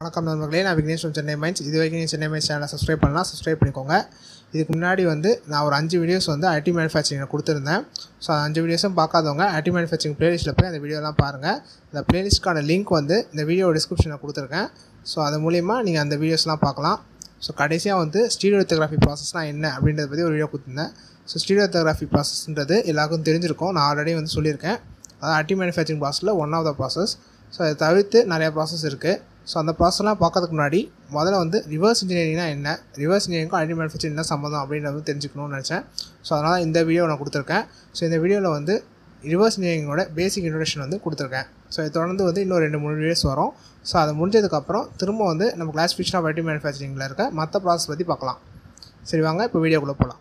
வணக்கம் நண்பர்களே நான் விக்னேஷ் from சென்னை மைன்ஸ் இது வரைக்கும் நீங்கள் சென்னை மைன்ஸ் சேனலை சப்ஸ்கிரைப் பண்ணலாம் சப்ஸ்கிரைப் பண்ணிக்கோங்க இதுக்கு முன்னாடி வந்து நான் ஒரு அஞ்சு வீடியோஸ் வந்து ஐடி மேனுஃபேக்சரிங்கில் கொடுத்துருந்தேன் ஸோ அந்த அஞ்சு வீடியோஸும் பார்க்காதவங்க ஐடி மேனுஃபேக்சரிங் பிளேலிஸ்ட்டில் போய் அந்த வீடியோலாம் பாருங்கள் அந்த பிளேலிஸ்ட்க்கான லிங்க் வந்து இந்த வீடியோ டிஸ்கிரிப்ஷனில் கொடுத்துருக்கேன் ஸோ அது மூலிமா நீங்கள் அந்த வீடியோஸ்லாம் பார்க்கலாம் ஸோ கடைசியாக வந்து ஸ்டீரியோத்தோகிராஃபி ப்ராசஸ்னால் என்ன அப்படின்றத பற்றி ஒரு வீடியோ கொடுத்துருந்தேன் ஸோ ஸ்டீரியோத்தோகிராஃபி ப்ராசஸ்ன்றது எல்லாருக்கும் தெரிஞ்சிருக்கும் நான் ஆல்ரெடி வந்து சொல்லியிருக்கேன் அதாவது ஐடி மேனுஃபேக்சரிங் ப்ராசஸில் one of the process so அதை தவிர்த்து நிறைய ப்ராசஸ் இருக்குது ஸோ அந்த ப்ராசஸ்லாம் பார்க்கறதுக்கு முன்னாடி முதல்ல வந்து ரிவர்ஸ் இன்ஜினியரிங்னா என்ன ரிவர்ஸ் இன்ஜினியரிங்கும் ஐடி மேனுஃபேக்சரிங் என்ன சம்மந்தம் அப்படின்றத வந்து தெரிஞ்சுக்கணும்னு நினச்சேன் ஸோ அதனால் இந்த வீடியோ நான் கொடுத்துருக்கேன் ஸோ இந்த வீடியோவில் வந்து ரிவர்ஸ் இன்ஜினியரிங்கோட பேசிக் இன்ட்ரடக்ஷன் வந்து கொடுத்துருக்கேன் ஸோ இது தொடர்ந்து வந்து இன்னும் ரெண்டு மூணு வீடியோஸ் வரும் ஸோ அது முடிஞ்சதுக்கப்புறம் திரும்ப வந்து நம்ம கிளாசிஃபிகேஷன் ஆஃப் ஐடி மேனுஃபேக்சரிங்கில் இருக்க மற்ற ப்ராசஸ் பற்றி பார்க்கலாம் சரி வாங்க இப்போ வீடியோக்குள்ளே போகலாம்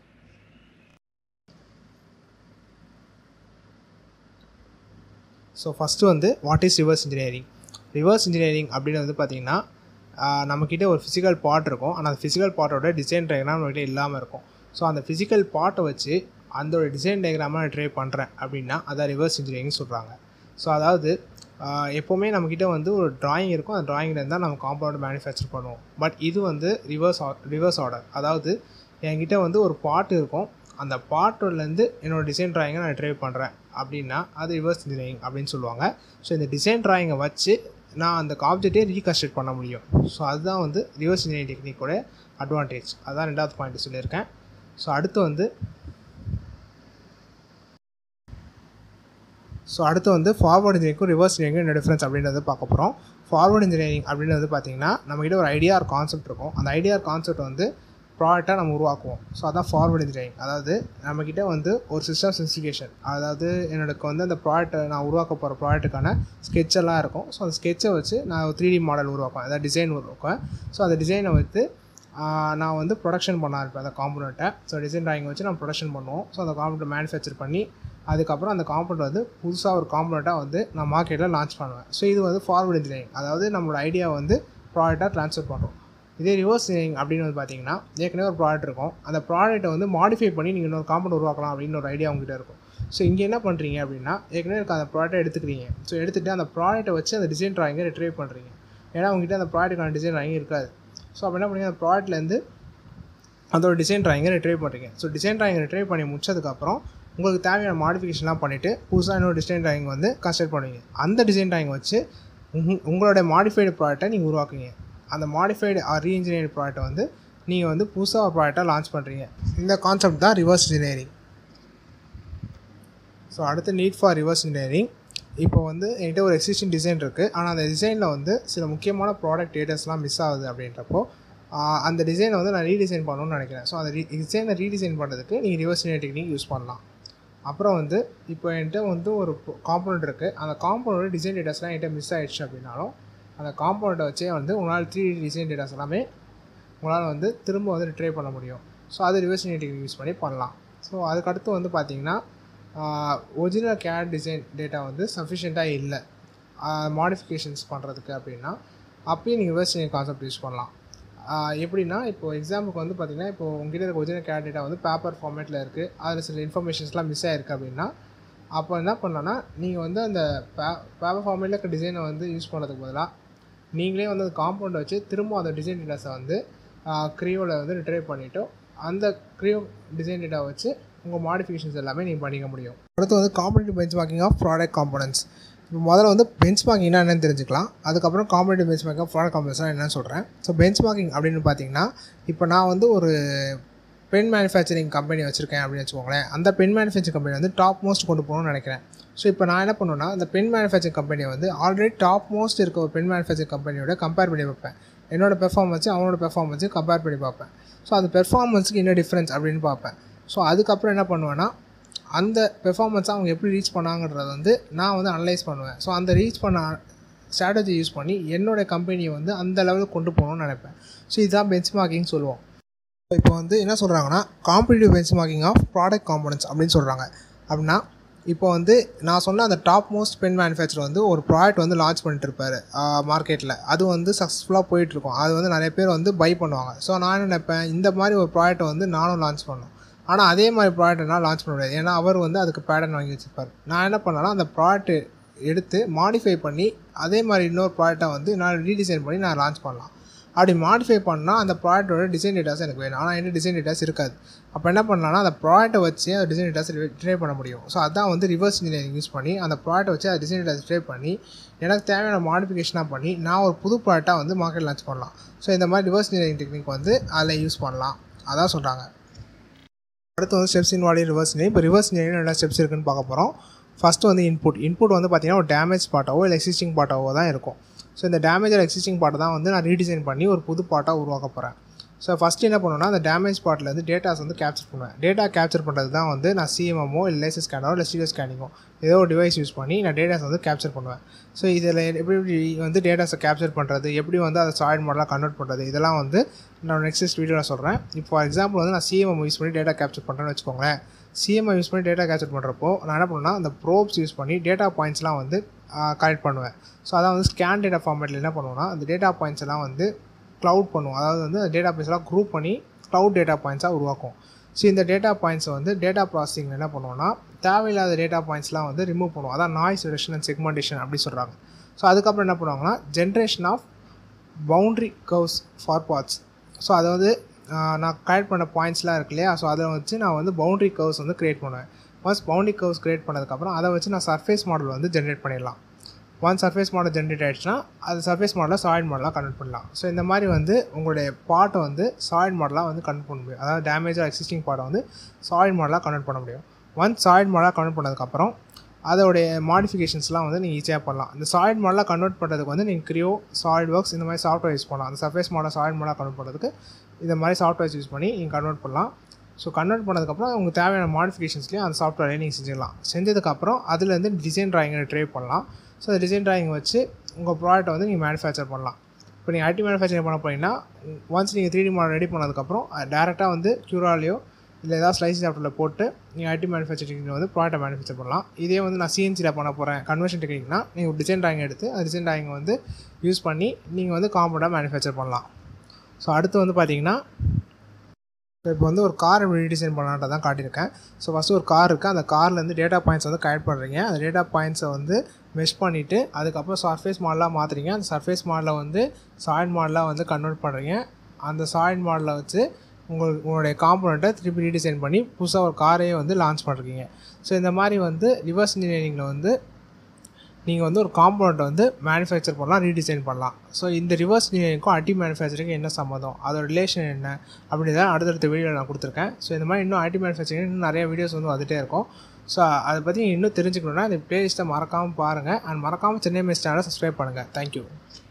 ஸோ ஃபஸ்ட்டு வந்து what is reverse engineering reverse engineering அப்படின்னு வந்து பார்த்திங்கன்னா நம்மக்கிட்ட ஒரு ஃபிசிக்கல் பார்ட் இருக்கும் ஆனால் அந்த ஃபிசிக்கல் பார்ட்டோட டிசைன் டயக்ராம் நம்மகிட்ட இல்லாமல் இருக்கும் ஸோ அந்த ஃபிசிக்கல் பார்ட்டை வச்சு அதோட டிசைன் டயக்ராமாக நான் ட்ரை பண்ணுறேன் அப்படின்னா அதான் ரிவர்ஸ் இன்ஜினியரிங் சொல்கிறாங்க ஸோ அதாவது ஆஹ் எப்போவுமே நம்மக்கிட்ட வந்து ஒரு டிராயிங் இருக்கும் அந்த டிராயிங்கில் தான் நம்ம காம்பவுண்ட் மேனுஃபேக்சர் பண்ணுவோம் பட் இது வந்து ரிவர்ஸ் ரிவர்ஸ் ஆர்டர் அதாவது என்கிட்ட வந்து ஒரு பார்ட் இருக்கும் அந்த பார்ட்லேருந்து என்னோட டிசைன் டிராயிங்கை நான் ட்ரை பண்ணுறேன் அப்படின்னா அது ரிவர்ஸ் இன்ஜினியரிங் அப்படின்னு சொல்லுவாங்க ஸோ இந்த டிசைன் டிராயிங்கை வச்சு நான் அந்த ஆப்ஜெக்டே ரீகன்ஸ்ட்ரக்ட் பண்ண முடியும் ஸோ அதுதான் வந்து ரிவர்ஸ் இன்ஜினியரிங் டெக்னிக்கோட அட்வான்டேஜ் அதான் ரெண்டாவது பாயிண்ட் சொல்லியிருக்கேன் ஸோ அடுத்து வந்து ஸோ அடுத்து வந்து ஃபார்வர்ட் இன்ஜினியரிங்க்கும் ரிவர்ஸ் இன்ஜினியரிங்கும் என்ன டிஃப்ரென்ஸ் அப்படின்றத பார்க்க போகிறோம் ஃபார்வர்ட் இன்ஜினியரிங் அப்படின்றது பார்த்தீங்கன்னா நம்மகிட்ட ஒரு ஐடியா ஒரு கான்செப்ட் இருக்கும் அந்த ஐடியா கான்செப்ட் வந்து ப்ராடக்டாக நம்ம உருவாக்குவோம் ஸோ அதான் ஃபார்வர்ட் இன்ஜினியரிங் அதாவது நம்மக்கிட்ட வந்து ஒரு சிஸ்டம் ஸ்பெசிஃபிகேஷன் அதாவது எனக்கு வந்து அந்த ப்ராடக்ட்டை நான் உருவாக்க போகிற ப்ராடக்ட்டுக்கான sketch எல்லாம் இருக்கும் ஸோ அந்த ஸ்கெட்சை வச்சு நான் ஒரு த்ரீ டி மாடல் உருவாக்குவேன் அதாவது டிசைன் உருவாக்குவேன் ஸோ அந்த டிசைனை வந்து ஆஹ், நான் வந்து ப்ரொடக்ஷன் பண்ண இருப்பேன் அந்த காம்பனண்ட்டை ஸோ டிசைன் ட்ராயிங் வச்சு நம்ம ப்ரொடக்ஷன் பண்ணுவோம் ஸோ அந்த காம்பனண்ட் மேனுஃபேக்சர் பண்ணி அதுக்கப்புறம் அந்த காம்பனண்ட் வந்து புதுசாக ஒரு காம்பனண்ட்டாக வந்து நான் மார்க்கெட்டில் லான்ச் பண்ணுவேன் ஸோ இது வந்து ஃபார்வர்ட் இன்ஜினியரிங் அதாவது நம்மளோட ஐடியா வந்து ப்ராடக்டாக ட்ரான்ஸ்ஃபர் பண்ணுறோம் இதே ரிவர்ஸ் இன்ஜினியரிங் அப்படின்னு வந்து பார்த்தீங்கன்னா ஏற்கனவே ஒரு ப்ராடக்ட் இருக்கும் அந்த ப்ராடக்ட்டை வந்து மாடிஃபை பண்ணி நீங்கள் இன்னொரு காம்பனண்ட் உருவாக்கலாம் அப்படின்னு ஒரு ஐடியா உங்ககிட்ட இருக்கும் ஸோ இங்கே என்ன பண்ணுறீங்க அப்படின்னா ஏற்கனவே இருக்க அந்த ப்ராடக்ட்டை எடுத்துக்கிறீங்க ஸோ எடுத்துகிட்டு அந்த ப்ராடக்ட்டை வச்சு அந்த டிசைன் ட்ராயிங்கை ரிட்ரைவ் பண்ணுறீங்க ஏன்னா உங்ககிட்ட அந்த ப்ராடக்ட்டுக்கான டிசைன் ட்ராயிங் இருக்காது ஸோ அப்போ என்ன பண்ணுறீங்க அந்த ப்ராடக்ட்லேருந்து அதோட டிசைன் ட்ராயிங்கை ரிட்ரைவ் பண்ணுறீங்க ஸோ டிசைன் ட்ராயிங் ரிட்ரைவ் பண்ணி முடிச்சதுக்கப்புறம் உங்களுக்கு தேவையான மாடிஃபிகேஷன்லாம் பண்ணிவிட்டு புதுசாக இன்னொரு டிசைன் ட்ராயிங் வந்து கன்ஸ்ட்ரக்ட் பண்ணுவீங்க அந்த டிசைன் ட்ராயிங் வச்சு உங்க- உங்களோட மாடிஃபைடு ப்ராடக்ட்டை நீங்கள் உருவாக்குவீங்க அந்த மாடிஃபைடு ரீஇன்ஜினியரிங் ப்ராடக்ட்டை வந்து நீங்கள் வந்து புதுசாக ஒரு ப்ராடக்டாக லான்ச் பண்ணுறீங்க இந்த கான்செப்ட் தான் ரிவர்ஸ் இன்ஜினியரிங் ஸோ அடுத்து நீட் ஃபார் ரிவர்ஸ் இன்ஜினியரிங் இப்போ வந்து என்கிட்ட ஒரு எக்ஸிஸ்டிங் டிசைன் இருக்குது ஆனால் அந்த டிசைனில் வந்து சில முக்கியமான ப்ராடக்ட் டேட்டஸ்லாம் மிஸ் ஆகுது அப்படின்றப்போ ஆஹ் அந்த டிசைனை வந்து நான் ரீடிசைன் பண்ணணும்னு நினைக்கிறேன் ஸோ அந்த டிசைனை ரீடிசைன் பண்ணுறதுக்கு நீங்கள் ரிவர்ஸ் இன்ஜினியரிங் டெக்னிக் யூஸ் பண்ணலாம் அப்புறம் வந்து இப்போ என்கிட்ட வந்து ஒரு காம்பவுண்ட் இருக்குது அந்த காம்பவுண்டோட டிசைன் டேட்டாஸ்லாம் என்கிட்ட மிஸ் ஆயிடுச்சு அப்படின்னாலும் அந்த காம்பவுண்டை வச்சே வந்து உங்களால் த்ரீ டிசைன் டேட்டாஸ் எல்லாமே உங்களால் வந்து திரும்ப வந்து ரிட்ரை பண்ண முடியும் ஸோ அது ரிவர்ஸ் டெக்னிக் யூஸ் பண்ணி பண்ணலாம் ஸோ அதுக்கடுத்து வந்து பார்த்தீங்கன்னா ஒரிஜினல் கேட் டிசைன் டேட்டா வந்து சஃபிஷியண்ட்டாக இல்லை மாடிஃபிகேஷன்ஸ் பண்ணுறதுக்கு அப்படின்னா அப்பயும் நீங்கள் ரிவர்ஸ் கான்செப்ட் யூஸ் பண்ணலாம் ஆஹ் எப்படின்னா இப்போ எக்ஸாம்பிளுக்கு வந்து பார்த்தீங்கன்னா இப்போ உங்ககிட்ட இருக்க ஒரிஜினல் கேட் டேட்டா வந்து பேப்பர் ஃபார்மேட்டில் இருக்குது அதில் சில இன்ஃபர்மேஷன்ஸ்லாம் மிஸ் ஆயிருக்கு அப்படின்னா அப்போ என்ன பண்ணலான்னா நீங்கள் வந்து அந்த பே பேப்பர் ஃபார்மேட்டில் இருக்க டிசைனை வந்து யூஸ் பண்ணுறதுக்கு பதிலாக நீங்களே வந்து அந்த காம்பவுண்டை வச்சு திரும்ப அந்த டிசைன் டேட்டாஸை வந்து க்ரியோவில் வந்து ரிட்ரைவ் பண்ணிவிட்டு அந்த க்ரியோ டிசைன் டேட்டா வச்சு உங்கள் மாடிஃபிகேஷன்ஸ் எல்லாமே நீங்கள் பண்ணிக்க முடியும் அடுத்து வந்து competitive benchmarking of product components இப்போ முதல்ல வந்து பெஞ்ச் மார்க்கிங்னா என்னன்னு தெரிஞ்சுக்கலாம் அதுக்கப்புறம் competitive benchmarking of product காம்பனன்ட்ஸ்னால் என்னன்னு சொல்கிறேன் ஸோ பெஞ்ச் மார்க்கிங் அப்படின்னு பார்த்தீங்கன்னா இப்போ நான் வந்து ஒரு பென் மேனுஃபேக்சரிங் கம்பெனி வச்சுருக்கேன் அப்படின்னு வச்சுக்கோங்களேன் அந்த பென் மேனுஃபேக்சரிங் கம்பெனி வந்து டாப் மோஸ்ட் கொண்டு போகணும்னு நினைக்கிறேன் ஸோ இப்போ நான் என்ன பண்ணுவேன்னா அந்த பென் மேனுஃபேக்சரிங் கம்பெனியை வந்து ஆல்ரெடி டாப் மோஸ்ட் இருக்க ஒரு பென் மேனுஃபேக்சரிங் கம்பெனியோட கம்பேர் பண்ணி பார்ப்பேன் என்னோட பெர்ஃபார்மன்ஸு அவனோட பெர்ஃபார்மன்ஸு கம்பேர் பண்ணி பார்ப்பேன் ஸோ அந்த பெர்ஃபார்மன்ஸுக்கு என்ன டிஃப்ரென்ஸ் அப்படின்னு பார்ப்பேன் ஸோ அதுக்கப்புறம் என்ன பண்ணுவேன்னா அந்த பெர்ஃபார்மன்ஸை அவங்க எப்படி ரீச் பண்ணாங்கன்றத வந்து நான் வந்து அனலைஸ் பண்ணுவேன் ஸோ அந்த ரீச் பண்ண ஸ்ட்ராட்டஜி யூஸ் பண்ணி என்னோட கம்பெனியை வந்து அந்த லெவலுக்கு கொண்டு போகணும்னு நினைப்பேன் ஸோ இதுதான் பெஞ்ச் மார்க்கிங் சொல்லுவோம் இப்போ வந்து என்ன சொல்கிறாங்கன்னா competitive benchmarking of product components அப்படின்னு சொல்கிறாங்க அப்படின்னா இப்போ வந்து நான் சொன்ன அந்த டாப் மோஸ்ட் பென் மேனுஃபேக்சர் வந்து ஒரு ப்ராடக்ட் வந்து லான்ச் பண்ணிட்டு இருப்பாரு மார்க்கெட்டில் அது வந்து சக்ஸஸ்ஃபுல்லாக போயிட்டுருக்கும் அது வந்து நிறைய பேர் வந்து பை பண்ணுவாங்க ஸோ நான் என்ன நினைப்பேன் இந்த மாதிரி ஒரு ப்ராடக்ட்டை வந்து நானும் லான்ச் பண்ணணும் ஆனால் அதே மாதிரி ப்ராடக்ட் என்னால் லான்ச் பண்ண முடியாது ஏன்னா அவர் வந்து அதுக்கு பேட்டர்ன் வாங்கி வச்சிருப்பார் நான் என்ன பண்ணேன்னா அந்த ப்ராடக்ட் எடுத்து மாடிஃபை பண்ணி அதே மாதிரி இன்னொரு ப்ராடக்ட்டை வந்து நான் ரீடிசைன் பண்ணி நான் லான்ச் பண்ணலாம் அப்படி மாடிஃபை பண்ணால் அந்த ப்ராடக்ட்டோட டிசைன் டேட்டாஸ் எனக்கு வேணும் ஆனால் என்கிட்ட டிசைன் டேட்டாஸ் இருக்காது அப்போ என்ன பண்ணலாம்னா அந்த ப்ராடக்ட்டை வச்சு அந்த டிசைன் டேட்டாஸ் ட்ரே பண்ண முடியும் ஸோ அதான் வந்து ரிவர்ஸ் இன்ஜினியரிங் யூஸ் பண்ணி அந்த ப்ராடக்ட்டை வச்சு அந்த டிசைன் டேட்டாஸ் ட்ரே பண்ணி எனக்கு தேவையான மாடிஃபிகேஷனாக பண்ணி நான் ஒரு புது ப்ராடக்ட்டாக வந்து மார்க்கெட் லான்ச் பண்ணலாம் ஸோ இந்த மாதிரி ரிவர்ஸ் இன்ஜினியரிங் டெக்னிக் வந்து அதில் யூஸ் பண்ணலாம் அதான் சொல்கிறாங்க அடுத்து வந்து ஸ்டெப்ஸ் இன்வாலி ரிவர்ஸ் இன்ஜினியரிங் இப்போ ரிவர்ஸ் இன்ஜினியரிங் என்ன ஸ்டெப்ஸ் இருக்குன்னு பார்க்க போகிறோம் ஃபஸ்ட்டு வந்து இன்புட் இன்புட் வந்து பார்த்தீங்கன்னா ஒரு டேமேஜ் பார்ட்டாவோ இல்லை எக்ஸிஸ்டிங் பார்ட்டாவோ தான் இருக்கும் ஸோ இந்த டேமேஜ் எக்ஸிஸ்டிங் பார்ட்டை தான் வந்து நான் ரீடிசைன் பண்ணி ஒரு புது பார்ட்டாக உருவாக்க போகிறேன் ஸோ ஃபஸ்ட்டு என்ன பண்ணுவேன்னா அந்த டேமேஜ் பார்ட்லேருந்து டேட்டாஸ் வந்து கேப்சர் பண்ணுவேன் டேட்டா கேப்சர் பண்ணுறது தான் வந்து நான் சிஎம்எம்மோ இல்லை லேசர் ஸ்கேனரோ இல்லை ஸ்டீரியோ ஸ்கேனிங்கோ ஏதோ ஒரு டிவைஸ் யூஸ் பண்ணி நான் டேட்டாஸ் வந்து கேப்சர் பண்ணுவேன் ஸோ இதில் எப்படி எப்படி வந்து டேட்டாஸை கேப்சர் பண்ணுறது எப்படி வந்து அதை சாய்ட் மாடலாக கன்வெர்ட் பண்ணுறது இதெல்லாம் வந்து நான் நெக்ஸ்ட் வீடியோவில் சொல்கிறேன் இப்போ ஃபார் எக்ஸாம்பிள் வந்து நான் சிஎம்எம் யூஸ் பண்ணி டேட்டா கேப்சர் பண்ணுறேன்னு வச்சுக்கோங்களேன் சிஎம்ஐ யூஸ் பண்ணி டேட்டா கேப்சர் பண்ணுறப்போ நான் என்ன பண்ணுவேன்னா அந்த ப்ரோப்ஸ் யூஸ் பண்ணி டேட்டா பாயிண்ட்ஸ்லாம் வந்து கலெக்ட் பண்ணுவேன் ஸோ அதான் வந்து ஸ்கேன் டேட்டா ஃபார்மேட்டில் என்ன பண்ணுவோன்னா அந்த டேட்டா பாயிண்ட்ஸ் எல்லாம் வந்து க்ளவுட் பண்ணுவோம் அதாவது வந்து அந்த டேட்டா பாயிண்ட்ஸ்லாம் குரூப் பண்ணி க்ளவுட் டேட்டா பாயிண்ட்ஸாக உருவாக்கும் ஸோ இந்த டேட்டா பாயிண்ட்ஸை வந்து டேட்டா ப்ராசஸிங் என்ன பண்ணுவோம்னா தேவையில்லாத டேட்டா பாயிண்ட்ஸ்லாம் வந்து ரிமூவ் பண்ணுவோம் அதான் நாய்ஸ் ரிடக்ஷன் அண்ட் செக்மெண்டேஷன் அப்படி சொல்கிறாங்க ஸோ அதுக்கப்புறம் என்ன பண்ணுவாங்கன்னா generation of boundary curves for parts so அதை வந்து நான் கலெக்ட் பண்ண பாயிண்ட்ஸ்லாம் இருக்கு இல்லையா ஸோ அதை வச்சு நான் வந்து பவுண்ட்ரி கர்வ்ஸ் வந்து க்ரியேட் பண்ணுவேன் ஒன்ஸ் பவுண்ட்ரி கர்வ்ஸ் க்ரியேட் பண்ணதுக்கப்புறம் அதை வச்சு நான் சர்ஃபேஸ் மாடல் வந்து ஜென்ரேட் பண்ணிடலாம் ஒன் சர்ஃபேஸ் மாடல் ஜென்ரேட் ஆகிடுச்சுன்னா அது சர்ஃபேஸ் மாடலாக சாய்ட் மாடலாக கன்வெர்ட் பண்ணலாம் ஸோ இந்த மாதிரி வந்து உங்களுடைய பார்ட்டை வந்து சாய்ட் மாடலாக வந்து கன்வெர்ட் பண்ண முடியும் அதாவது டேமேஜாக எக்ஸிஸ்டிங் பார்ட்டை வந்து சாய்ட் மாடலாக கன்வெர்ட் பண்ண முடியும் ஒன்ஸ் சாய்ட் மாடலாக கன்வெர்ட் பண்ணதுக்கப்புறம் அதோடைய மாடிஃபிகேஷன்ஸ்லாம் வந்து நீங்கள் ஈஸியாக பண்ணலாம் இந்த சாலிட் மாடலாக கன்வெர்ட் பண்ணுறதுக்கு வந்து நீங்கள் க்ரியோ சாலிட் ஒர்க்ஸ் இந்த மாதிரி சாஃப்ட்வேர் யூஸ் பண்ணலாம் அந்த சர்ஃபேஸ் மாடல் சாலிட் மாடலாக கன்வெர்ட் பண்ணுறதுக்கு இந்த மாதிரி சாஃப்ட்வேர்ஸ் யூஸ் பண்ணி நீங்கள் கன்வெர்ட் பண்ணலாம் ஸோ கன்வெர்ட் பண்ணதுக்கப்புறம் உங்களுக்கு தேவையான மாடிஃபிகேஷன்ஸ்லையும் அந்த சாஃப்ட்வேரையும் நீங்கள் செஞ்சிடலாம் செஞ்சதுக்கப்புறம் அதுலேருந்து டிசைன் ட்ராயிங்கை ட்ரை பண்ணலாம் ஸோ அந்த டிசைன் ட்ராயிங் வச்சு உங்கள் ப்ராடக்ட்டை வந்து நீங்கள் மேனுஃபேக்சர் பண்ணலாம் இப்போ நீங்கள் ஐடி மேனுஃபேக்சரிங் பண்ண போனீங்கன்னா ஒன்ஸ் நீங்கள் த்ரீ டி மாடல் ரெடி பண்ணதுக்கப்புறம் டேரெக்டாக வந்து க்யூராலையோ இல்லை ஏதாவது ஸ்லைஸ் சாஃப்ட்வேரில் போட்டு நீங்கள் ஐடி மேனுஃபேக்சரிங் வந்து ப்ராடக்ட்டை மேனுஃபேக்சர் பண்ணலாம் இதே வந்து நான் சிஎன்சியில் பண்ண போகிறேன் கன்வர்ஷன் டெக்னிக்னா நீங்கள் ஒரு டிசைன் ட்ராயிங் எடுத்து அந்த டிசைன் ட்ராயிங் வந்து யூஸ் பண்ணி நீங்கள் வந்து காம்பவுண்டாக மேனுஃபேக்சர் பண்ணலாம் ஸோ அடுத்து வந்து பார்த்தீங்கன்னா ஸோ இப்போ வந்து ஒரு கார் எப்படி ரீடிசைன் பண்ணலான்ட்டு தான் காட்டியிருக்கேன் ஸோ ஃபஸ்ட்டு ஒரு கார் இருக்குது அந்த கார்லேருந்து டேட்டா பாயிண்ட்ஸ் வந்து கலெக்ட் பண்ணுறீங்க அந்த டேட்டா பாயிண்ட்ஸை வந்து மெஷ் பண்ணிவிட்டு அதுக்கப்புறம் சர்ஃபேஸ் மாடலாக மாற்றுறீங்க அந்த சர்ஃபேஸ் மாடலை வந்து சாய்ட் மாடலாக வந்து கன்வெர்ட் பண்ணுறீங்க அந்த சாய்ட் மாடலை வச்சு உங்களுக்கு உங்களுடைய காம்பனண்ட்டை திருப்பி ரீடிசைன் பண்ணி புதுசாக ஒரு காரையே வந்து லான்ச் பண்ணுறீங்க ஸோ இந்த மாதிரி வந்து ரிவர்ஸ் இன்ஜினியரிங்கில் வந்து நீங்கள் வந்து ஒரு காம்பனண்ட்டை வந்து மேனுஃபேக்சர் பண்ணலாம் ரீடிசைன் பண்ணலாம் ஸோ இந்த ரிவர்ஸ் இன்ஜினியரிங்க்கும் ஐடி மேனுஃபேக்சரிங்கும் என்ன சம்மந்தம் அதோட ரிலேஷன் என்ன அப்படின்றத அடுத்தடுத்த வீடியோவில் நான் கொடுத்துருக்கேன் ஸோ இந்த மாதிரி இன்னும் ஐடி மேனுஃபேக்சரிங் இன்னும் நிறைய வீடியோஸ் வந்து வந்துகிட்டே இருக்கும் ஸோ அதை பற்றி இன்னும் தெரிஞ்சுக்கணுன்னா இந்த பிளேலிஸ்ட்டை மறக்காமல் பாருங்கள் அண்ட் மறக்காமல் சென்னை மெஸ் சேனலை சப்ஸ்கிரைப் பண்ணுங்கள் தேங்க்யூ